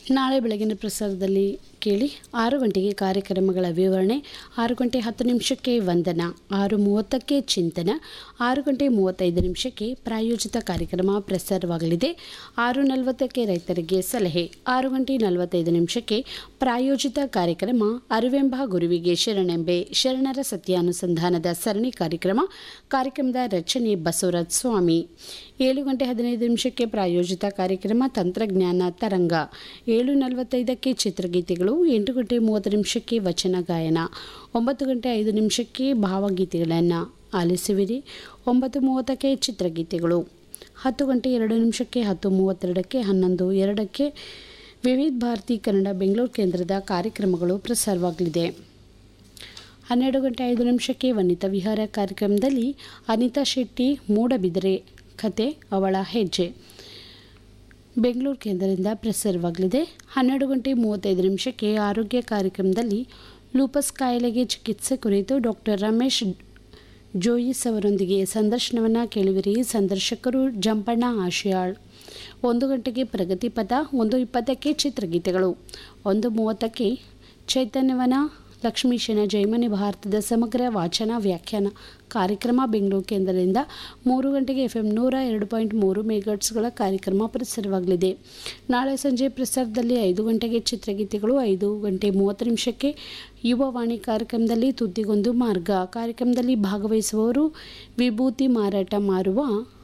ನಾಳೆ ಬೆಳಗಿನ ಪ್ರಸಾರದಲ್ಲಿ ಕೇಳಿ ಆರು ಗಂಟೆಗೆ ಕಾರ್ಯಕ್ರಮಗಳ ವಿವರಣೆ ಆರು ಗಂಟೆ ಹತ್ತು ನಿಮಿಷಕ್ಕೆ ವಂದನ ಆರು ಮೂವತ್ತಕ್ಕೆ ಚಿಂತನ ಆರು ಗಂಟೆ ಮೂವತ್ತೈದು ನಿಮಿಷಕ್ಕೆ ಪ್ರಾಯೋಜಿತ ಕಾರ್ಯಕ್ರಮ ಪ್ರಸಾರವಾಗಲಿದೆ ಆರು ನಲವತ್ತಕ್ಕೆ ರೈತರಿಗೆ ಸಲಹೆ ಆರು ಗಂಟೆ ನಲವತ್ತೈದು ನಿಮಿಷಕ್ಕೆ ಪ್ರಾಯೋಜಿತ ಕಾರ್ಯಕ್ರಮ ಅರಿವೆಂಬ ಗುರುವಿಗೆ ಶರಣೆಂಬೆ ಶರಣರ ಸತ್ಯಾನುಸಂಧಾನದ ಸರಣಿ ಕಾರ್ಯಕ್ರಮ ಕಾರ್ಯಕ್ರಮದ ರಚನೆ ಬಸವರಾಜ್ ಸ್ವಾಮಿ ಏಳು ಗಂಟೆ ಹದಿನೈದು ನಿಮಿಷಕ್ಕೆ ಪ್ರಾಯೋಜಿತ ಕಾರ್ಯಕ್ರಮ ತಂತ್ರಜ್ಞಾನ ತರಂಗ ಏಳು ನಲವತ್ತೈದಕ್ಕೆ ಚಿತ್ರಗೀತೆಗಳು ಎಂಟು ಗಂಟೆ ಮೂವತ್ತು ನಿಮಿಷಕ್ಕೆ ವಚನ ಗಾಯನ ಒಂಬತ್ತು ಗಂಟೆ ಐದು ನಿಮಿಷಕ್ಕೆ ಭಾವಗೀತೆಗಳನ್ನು ಆಲಿಸುವಿರಿ ಒಂಬತ್ತು ಮೂವತ್ತಕ್ಕೆ ಚಿತ್ರಗೀತೆಗಳು ಹತ್ತು ಗಂಟೆ ಎರಡು ನಿಮಿಷಕ್ಕೆ ಹತ್ತು ಮೂವತ್ತೆರಡಕ್ಕೆ ಹನ್ನೊಂದು ಎರಡಕ್ಕೆ ವಿವಿಧ ಭಾರತಿ ಕನ್ನಡ ಬೆಂಗಳೂರು ಕೇಂದ್ರದ ಕಾರ್ಯಕ್ರಮಗಳು ಪ್ರಸಾರವಾಗಲಿದೆ ಹನ್ನೆರಡು ಗಂಟೆ ಐದು ನಿಮಿಷಕ್ಕೆ ವನಿತಾ ವಿಹಾರ ಕಾರ್ಯಕ್ರಮದಲ್ಲಿ ಅನಿತಾ ಶೆಟ್ಟಿ ಮೂಡಬಿದರೆ ಕತೆ ಅವಳ ಹೆಜ್ಜೆ ಬೆಂಗಳೂರು ಕೇಂದ್ರದಿಂದ ಪ್ರಸಾರವಾಗಲಿದೆ ಹನ್ನೆರಡು ಗಂಟೆ ಮೂವತ್ತೈದು ನಿಮಿಷಕ್ಕೆ ಆರೋಗ್ಯ ಕಾರ್ಯಕ್ರಮದಲ್ಲಿ ಲೂಪಸ್ ಕಾಯಿಲೆಗೆ ಚಿಕಿತ್ಸೆ ಕುರಿತು ಡಾಕ್ಟರ್ ರಮೇಶ್ ಜೋಯಿಸ್ ಅವರೊಂದಿಗೆ ಸಂದರ್ಶನವನ್ನು ಕೇಳುವಿರಿ ಸಂದರ್ಶಕರು ಜಂಪಣ್ಣ ಆಶಿಯಾಳ್ ಒಂದು ಗಂಟೆಗೆ ಪ್ರಗತಿ ಪಥ ಒಂದು ಇಪ್ಪತ್ತಕ್ಕೆ ಚಿತ್ರಗೀತೆಗಳು ಒಂದು ಮೂವತ್ತಕ್ಕೆ ಚೈತನ್ಯವನ ಲಕ್ಷ್ಮೀಶನ ಜೈಮನಿ ಭಾರತದ ಸಮಗ್ರ ವಾಚನ ವ್ಯಾಖ್ಯಾನ ಕಾರ್ಯಕ್ರಮ ಬೆಂಗಳೂರು ಕೇಂದ್ರದಿಂದ ಮೂರು ಗಂಟೆಗೆ ಎಫ್ ಎಂ ನೂರ ಎರಡು ಪಾಯಿಂಟ್ ಮೂರು ಮೆಗಾಟ್ಸ್ಗಳ ಕಾರ್ಯಕ್ರಮ ಪ್ರಸಾರವಾಗಲಿದೆ ನಾಳೆ ಸಂಜೆ ಪ್ರಸಾರದಲ್ಲಿ ಐದು ಗಂಟೆಗೆ ಚಿತ್ರಗೀತೆಗಳು ಐದು ಗಂಟೆ ಮೂವತ್ತು ನಿಮಿಷಕ್ಕೆ ಯುವವಾಣಿ ಕಾರ್ಯಕ್ರಮದಲ್ಲಿ ತುದ್ದಿಗೊಂದು ಮಾರ್ಗ ಕಾರ್ಯಕ್ರಮದಲ್ಲಿ ಭಾಗವಹಿಸುವವರು ವಿಭೂತಿ ಮಾರಾಟ ಮಾರುವ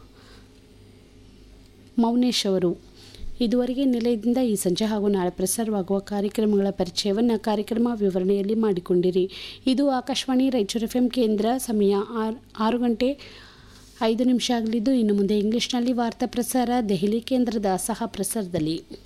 ಮೌನೇಶ್ ಅವರು ಇದುವರೆಗೆ ನಿಲಯದಿಂದ ಈ ಸಂಜೆ ಹಾಗೂ ನಾಳೆ ಪ್ರಸಾರವಾಗುವ ಕಾರ್ಯಕ್ರಮಗಳ ಪರಿಚಯವನ್ನು ಕಾರ್ಯಕ್ರಮ ವಿವರಣೆಯಲ್ಲಿ ಮಾಡಿಕೊಂಡಿರಿ ಇದು ಆಕಾಶವಾಣಿ ರಾಯಚೂರು ಎಫ್ ಎಂ ಕೇಂದ್ರ ಸಮಯ ಆರು ಆರು ಗಂಟೆ ಐದು ನಿಮಿಷ ಆಗಲಿದ್ದು ಇನ್ನು ಮುಂದೆ ಇಂಗ್ಲಿಷ್ನಲ್ಲಿ ವಾರ್ತಾ ಪ್ರಸಾರ ದೆಹಲಿ ಕೇಂದ್ರದ ಸಹ ಪ್ರಸಾರದಲ್ಲಿ